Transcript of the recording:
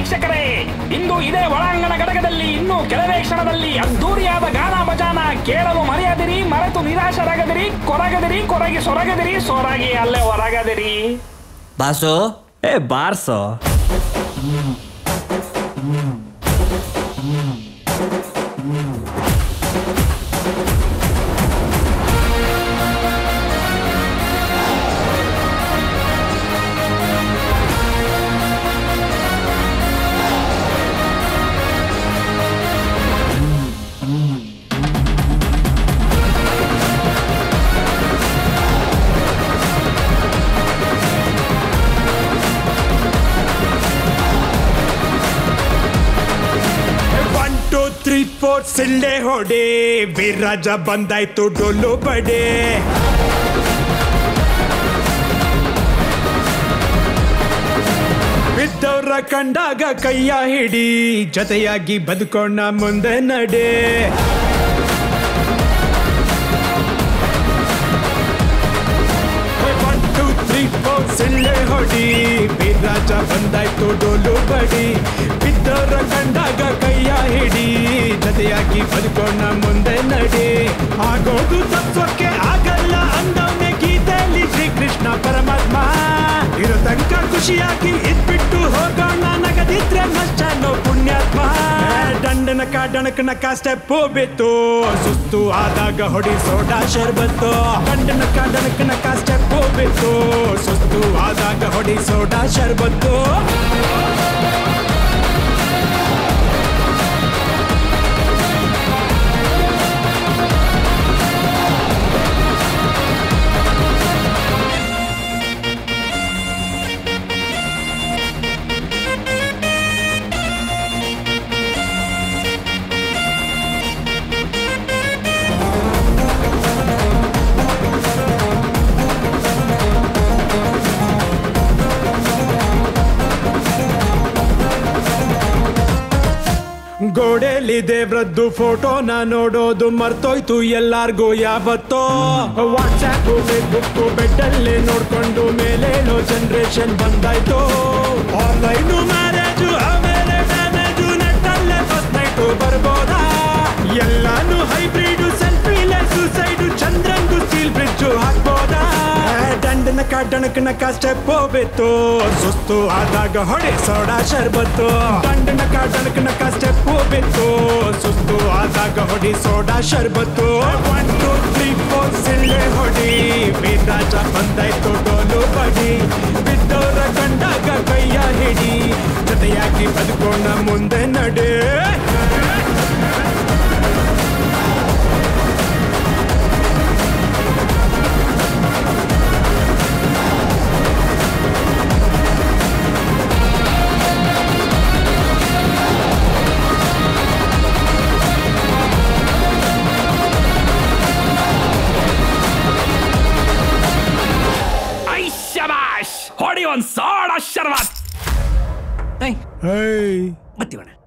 ವೀಕ್ಷಕರೇ ಇಂದು ಇದೇ ಒಳಾಂಗಣ ಘಟಕದಲ್ಲಿ ಇನ್ನು ಕೆಲವೇ ಕ್ಷಣದಲ್ಲಿ ಅದ್ದೂರಿಯಾದ ಗಾನ ಭಜಾನ ಕೇಳಲು ಮರೆಯದಿರಿ ಮರೆತು ನಿರಾಶರಾಗದಿರಿ ಕೊರಗದಿರಿ ಕೊರಗಿ ಸೊರಗದಿರಿ ಸೊರಗಿ ಅಲ್ಲೇ ಹೊರಗದಿರಿ ಬಾಸು ಏ ಬಾರ್ಸೋ ಒನ್ ಟೂ ತ್ರೀ ಫೋರ್ ಸಿಳ್ಳೆ ಹೊಡೆ ವೀರ್ರಾಜ ಬಂದಾಯ್ತು ಡೊಲ್ಲು ಬಡೆ ಬಿದ್ದವ್ರ ಕಂಡಾಗ ಕೈಯ ಹಿಡಿ ಜೊತೆಯಾಗಿ ಬದುಕೋಣ ಮುಂದೆ ನಡೆ ಒನ್ ಟೂ ತ್ರೀ ಫೋರ್ ಸಿಳ್ಳೆ ಹೊಡಿ ವೀರ್ರಾಜ ಬಂದಾಯ್ತು ಡೋಲು ಬಡಿ ಬಿದ್ದವರ ಕಂಡಾಗ ಕೈಯ ಹಿಡಿ ಜೊತೆಯಾಗಿ ಬದುಕೋಣ ಮುಂದೆ ನಡಿ ಆಗೋದು ತತ್ವಕ್ಕೆ ಆಗಲ್ಲ ಅಂದವನೇ ಗೀತೆಯಲ್ಲಿ ಶ್ರೀಕೃಷ್ಣ ಪರಮಾತ್ಮ ಇರೋ ತನಕ ಖುಷಿಯಾಗಿ ಇದ್ಬಿಟ್ಟು ಹೋಗೋಣ ನಗದಿದ್ರೆ ನಷ್ಟನೋ ಪುಣ್ಯಾತ್ಮ ದಂಡನಕ ಡಣಕನಕ ಸ್ಟೆಪ್ ಬಿತ್ತು ಸುಸ್ತು ಆದಾಗ ಹೊಡಿ ಸೋಡಾ ಶರ್ಬತ್ತು ದಂಡನಕ ಡಣಕನಕ ಸ್ಟೆಪ್ ಬಿತ್ತು ಸುಸ್ತು ಆದಾಗ ಹೊಡಿ ಸೋಡಾ ಶರ್ಬತ್ತು ಗೋಡೆಲಿ ದೇವ್ರದ್ದು ಫೋಟೋನ ನೋಡೋದು ಮರ್ತೋಯ್ತು ಎಲ್ಲಾರ್ಗೂ ಯಾವತ್ತೋ ವಾಟ್ಸ್ಆಪ್ ಫೇಸ್ಬುಕ್ ಬೆಡ್ಡಲ್ಲೇ ನೋಡ್ಕೊಂಡು ಮೇಲೇಳೋ ಜನರೇಷನ್ ಬಂದಾಯ್ತು ಆನ್ಲೈನು ಮ್ಯಾರೇಜು ಆಮೇಲೆ ಮ್ಯಾನೇಜು ನೆಟ್ಟಲ್ಲೇ ಫಸ್ಟ್ ನೈಟು ಬರ್ಬೋದಾ ಎಲ್ಲಾನು ಹೈಬ್ರಿಡ್ ಸೆಲ್ಫಿಲೆ ಸೂಸೈಡು ಚಂದ್ರಂದು ಸ್ಟೀಲ್ ಬ್ರಿಡ್ಜು ಹಾಕ್ಬೋದಾ ದಂಡನಕ ಡಣಕನಕ ಸ್ಟೆಪ್ ಬಿತ್ತು ಸುಸ್ತು ಆದಾಗ ಹೊಡೆ ಸೋಡಾ ಶರ್ಬತ್ತು ದಂಡನಕ ಡಣಕನಕ ಸ್ಟೆಪ್ ಬಿತ್ತು ಸುಸ್ತು ಆದಾಗ ಹೊಡಿ ಸೋಡಾ ಶರ್ಬತ್ತು ಒನ್ ಟೂ ತ್ರೀ ಫೋರ್ ಸಿಳ್ಳೆ ಹೊಡಿ ವೀರಾಜ ಬಂದಾಯ್ತು ಡೋಲು ಬಡಿ ಬಿದ್ದವರ ಕಂಡಾಗ ಕೈಯ ಹಿಡಿ ಜೊತೆಯಾಗಿ ಬದುಕೋಣ ಮುಂದೆ ನಡೆ ಐ ಶಬಾಷ್ ಹೊಡಿ ಒಂದ್ ಸೋಡ ಶರ್ವತ್ ಏಯ್ ಹೇ ಬತ್ತೀವಣ್ಣ